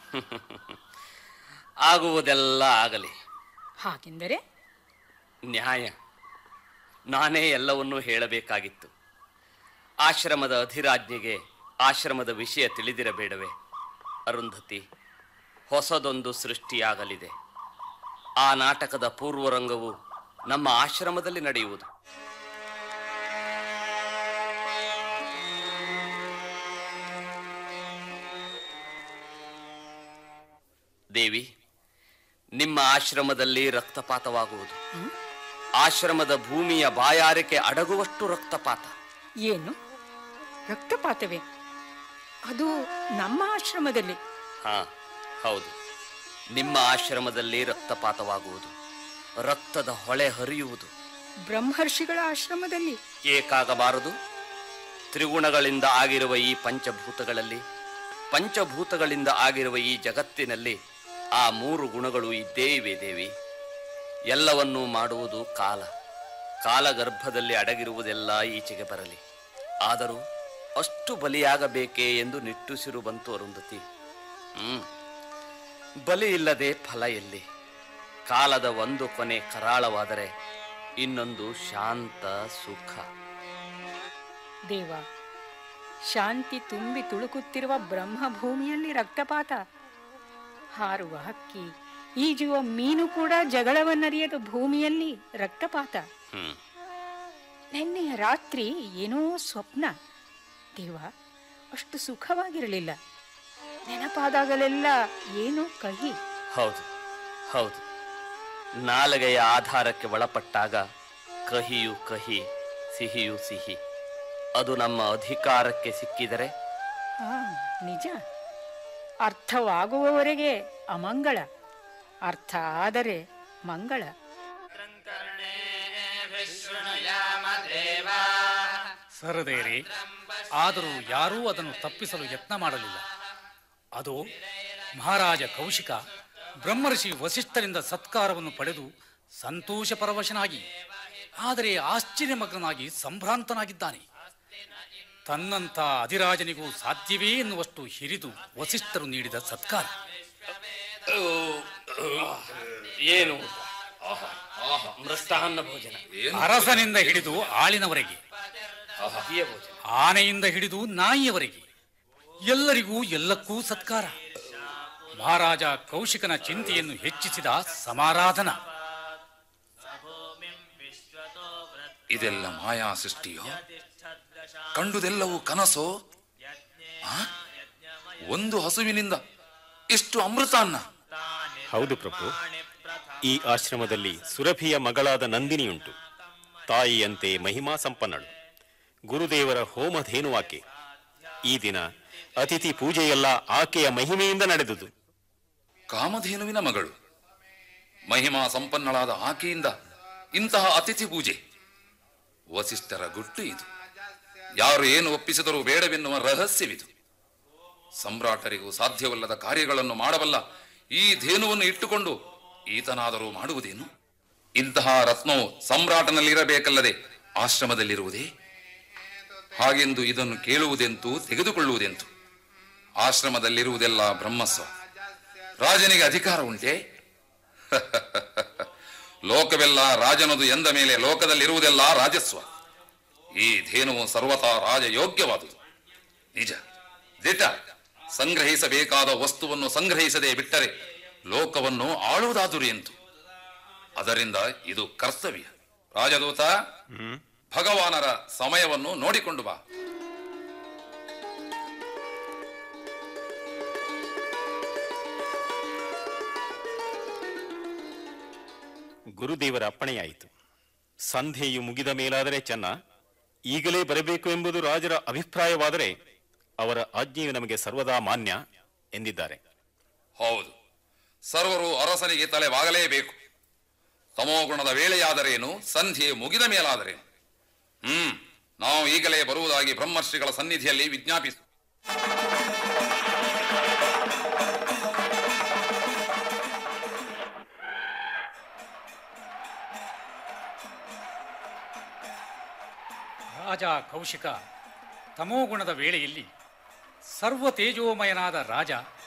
ಆಗುವುದೆಲ್ಲ ಆಗಲಿ ಹಾಗೆಂದರೆ ನ್ಯಾಯ ನಾನೇ ಎಲ್ಲವನ್ನೂ ಹೇಳಬೇಕಾಗಿತ್ತು ಆಶ್ರಮದ ಅಧಿರಾಜ್ಞೆಗೆ ಆಶ್ರಮದ ವಿಷಯ ತಿಳಿದಿರಬೇಡವೇ ಅರುಂಧತಿ ಹೊಸದೊಂದು ಸೃಷ್ಟಿಯಾಗಲಿದೆ ಆ ನಾಟಕದ ಪೂರ್ವರಂಗವು ನಮ್ಮ ಆಶ್ರಮದಲ್ಲಿ ನಡೆಯುವುದು ದೇವಿ ನಿಮ್ಮ ಆಶ್ರಮದಲ್ಲಿ ರಕ್ತಪಾತವಾಗುವುದು ಆಶ್ರಮದ ಭೂಮಿಯ ಬಾಯಾರಿಕೆ ಅಡಗುವಷ್ಟು ರಕ್ತಪಾತ ಏನು ರಕ್ತಪಾತವೇ ಅದು ನಮ್ಮ ಆಶ್ರಮದಲ್ಲಿ ಹಾ ಹೌದು ನಿಮ್ಮ ಆಶ್ರಮದಲ್ಲಿ ರಕ್ತಪಾತವಾಗುವುದು ರಕ್ತದ ಹೊಳೆ ಹರಿಯುವುದು ಬ್ರಹ್ಮರ್ಷಿಗಳ ಆಶ್ರಮದಲ್ಲಿ ಏಕಾಗಬಾರದು ತ್ರಿಗುಣಗಳಿಂದ ಆಗಿರುವ ಈ ಪಂಚಭೂತಗಳಲ್ಲಿ ಪಂಚಭೂತಗಳಿಂದ ಆಗಿರುವ ಈ ಜಗತ್ತಿನಲ್ಲಿ ಆ ಮೂರು ಗುಣಗಳು ಇದ್ದೇ ಇವೆ ದೇವಿ ಎಲ್ಲವನ್ನೂ ಮಾಡುವುದು ಕಾಲ ಕಾಲಗರ್ಭದಲ್ಲಿ ಅಡಗಿರುವುದೆಲ್ಲ ಈಚೆಗೆ ಬರಲಿ ಆದರೂ ಅಷ್ಟು ಬಲಿಯಾಗಬೇಕೇ ಎಂದು ನಿಟ್ಟುಸಿರು ಬಂತು ಅರುಂಧತಿ ಹ್ಮ್ ಬಲಿ ಇಲ್ಲದೆ ಫಲ ಎಲ್ಲಿ ಕಾಲದ ಒಂದು ಕೊನೆ ಕರಾಳವಾದರೆ ಇನ್ನೊಂದು ಶಾಂತ ಸುಖ ದೇವ ಶಾಂತಿ ತುಂಬಿ ತುಳುಕುತ್ತಿರುವ ಬ್ರಹ್ಮಭೂಮಿಯಲ್ಲಿ ರಕ್ತಪಾತ ಹಾರುವ ಹಕ್ಕಿ ಈಜುವ ಮೀನು ಕೂಡ ಜಗಳವನ್ನರಿಯದ ಭೂಮಿಯಲ್ಲಿ ರಕ್ತಪಾತ ಹ್ಮ್ ನಿನ್ನೆಯ ರಾತ್ರಿ ಏನೋ ಸ್ವಪ್ನ ದೇವ ಅಷ್ಟು ಸುಖವಾಗಿರಲಿಲ್ಲ ನೆನಪಾದಾಗಲೆಲ್ಲ ಏನೋ ಕಹಿ ಹೌದು ಹೌದು ನಾಲಗೆಯ ಆಧಾರಕ್ಕೆ ಒಳಪಟ್ಟಾಗ ಕಹಿಯು ಕಹಿ ಸಿಹಿಯು ಸಿಹಿ ಅದು ನಮ್ಮ ಅಧಿಕಾರಕ್ಕೆ ಸಿಕ್ಕಿದರೆ ಆ ನಿಜ ಅರ್ಥವಾಗುವವರೆಗೆ ಅಮಂಗಳ ಅರ್ಥ ಆದರೆ ಮಂಗಳ ಸರದೇರಿ ಆದರೂ ಯಾರೂ ಅದನ್ನು ತಪ್ಪಿಸಲು ಯತ್ನ ಮಾಡಲಿಲ್ಲ ಅದು ಮಹಾರಾಜ ಕೌಶಿಕ ಬ್ರಹ್ಮರ್ಷಿ ವಸಿಷ್ಠರಿಂದ ಸತ್ಕಾರವನ್ನು ಪಡೆದು ಸಂತೋಷ ಪರವಶನಾಗಿ ಆದರೆ ಆಶ್ಚರ್ಯಮಗ್ನಾಗಿ ಸಂಭ್ರಾಂತನಾಗಿದ್ದಾನೆ ತನ್ನಂಥ ಅಧಿರಾಜನಿಗೂ ಸಾಧ್ಯವೇ ಎನ್ನುವಷ್ಟು ಹಿರಿದು ವಸಿಷ್ಠರು ನೀಡಿದ ಸತ್ಕಾರ ಏನು ಮೃಷ್ಟಾನ್ನ ಭೋಜನ ಅರಸನಿಂದ ಹಿಡಿದು ಆಳಿನವರೆಗೆ ಸಿಹಿಯ ಭೋಜನ ಆನೆಯಿಂದ ಹಿಡಿದು ನಾಯಿಯವರೆಗೆ ಎಲ್ಲರಿಗೂ ಎಲ್ಲಕ್ಕೂ ಸತ್ಕಾರ ಮಹಾರಾಜ ಕೌಶಿಕನ ಚಿಂತೆಯನ್ನು ಹೆಚ್ಚಿಸಿದ ಸಮಾರಾಧನ ಇದೆಲ್ಲ ಮಾಯಾ ಸೃಷ್ಟಿಯೋ ಕಂಡುದೆಲ್ಲವೂ ಕನಸೋ ಆ? ಒಂದು ಹಸುವಿನಿಂದ ಎಷ್ಟು ಅಮೃತಾನ್ನ ಹೌದು ಪ್ರಭು ಈ ಆಶ್ರಮದಲ್ಲಿ ಸುರಭಿಯ ಮಗಳಾದ ನಂದಿನಿಯುಂಟು ತಾಯಿಯಂತೆ ಮಹಿಮಾ ಸಂಪನ್ನಳು ಗುರುದೇವರ ಹೋಮಧೇನುವಾಕೆ ಈ ದಿನ ಅತಿಥಿ ಪೂಜೆಯೆಲ್ಲ ಆಕೆಯ ಮಹಿಮೆಯಿಂದ ನಡೆದುದು ಕಾಮಧೇನುವಿನ ಮಗಳು ಮಹಿಮಾ ಸಂಪನ್ನಳಾದ ಆಕೆಯಿಂದ ಇಂತಹ ಅತಿಥಿ ಪೂಜೆ ವಸಿಷ್ಠರ ಗುಟ್ಟು ಇದು ಯಾರು ಏನು ಒಪ್ಪಿಸಿದರೂ ಬೇಡವೆನ್ನುವ ರಹಸ್ಯವಿದು ಸಮ್ರಾಟರಿಗೂ ಸಾಧ್ಯವಲ್ಲದ ಕಾರ್ಯಗಳನ್ನು ಮಾಡಬಲ್ಲ ಈ ಧೇನುವನ್ನು ಇಟ್ಟುಕೊಂಡು ಈತನಾದರೂ ಮಾಡುವುದೇನು ಇಂತಹ ರತ್ನವು ಸಮ್ರಾಟನಲ್ಲಿರಬೇಕಲ್ಲದೆ ಆಶ್ರಮದಲ್ಲಿರುವುದೇ ಹಾಗೆಂದು ಇದನ್ನು ಕೇಳುವುದೆಂತೂ ತೆಗೆದುಕೊಳ್ಳುವುದೆಂತು ಆಶ್ರಮದಲ್ಲಿರುವುದೆಲ್ಲ ಬ್ರಹ್ಮಸ್ವ ರಾಜನಿಗೆ ಅಧಿಕಾರ ಉಂಟೆ ಲೋಕವೆಲ್ಲ ರಾಜನದು ಎಂದ ಮೇಲೆ ಲೋಕದಲ್ಲಿರುವುದೆಲ್ಲ ರಾಜಸ್ವ ಈ ಧೇನುವು ಸರ್ವತಾ ರಾಜಯೋಗ್ಯವಾದುದು ನಿಜ ದಿಟ ಸಂಗ್ರಹಿಸಬೇಕಾದ ವಸ್ತುವನ್ನು ಸಂಗ್ರಹಿಸದೆ ಬಿಟ್ಟರೆ ಲೋಕವನ್ನು ಆಳುವುದಾದುರು ಎಂತು ಅದರಿಂದ ಇದು ಕರ್ತವ್ಯ ರಾಜದೂತ ಭಗವಾನರ ಸಮಯವನ್ನು ನೋಡಿಕೊಂಡು ಬಾ ಗುರುದೇವರ ಅಪ್ಪಣೆಯಾಯಿತು ಸಂಧ್ಯೆಯು ಮುಗಿದ ಮೇಲಾದರೆ ಚೆನ್ನ ಈಗಲೇ ಬರಬೇಕು ಎಂಬುದು ರಾಜರ ಅಭಿಪ್ರಾಯವಾದರೆ ಅವರ ಆಜ್ಞೆಯು ನಮಗೆ ಸರ್ವದಾ ಮಾನ್ಯ ಎಂದಿದ್ದಾರೆ ಹೌದು ಸರ್ವರು ಅರಸನಿಗೆ ತಲೆ ಬಾಗಲೇಬೇಕು ತಮೋಗುಣದ ವೇಳೆಯಾದರೇನು ಸಂಧ್ಯೆ ಮುಗಿದ ಮೇಲಾದರೇನು ಹ್ಮ್ ನಾವು ಈಗಲೇ ಬರುವುದಾಗಿ ಬ್ರಹ್ಮರ್ಷಿಗಳ ಸನ್ನಿಧಿಯಲ್ಲಿ ವಿಜ್ಞಾಪಿಸು ರಾಜ ಕೌಶಿಕ ತಮೋಗುಣದ ವೇಳೆಯಲ್ಲಿ ಸರ್ವ ತೇಜೋಮಯನಾದ ರಾಜ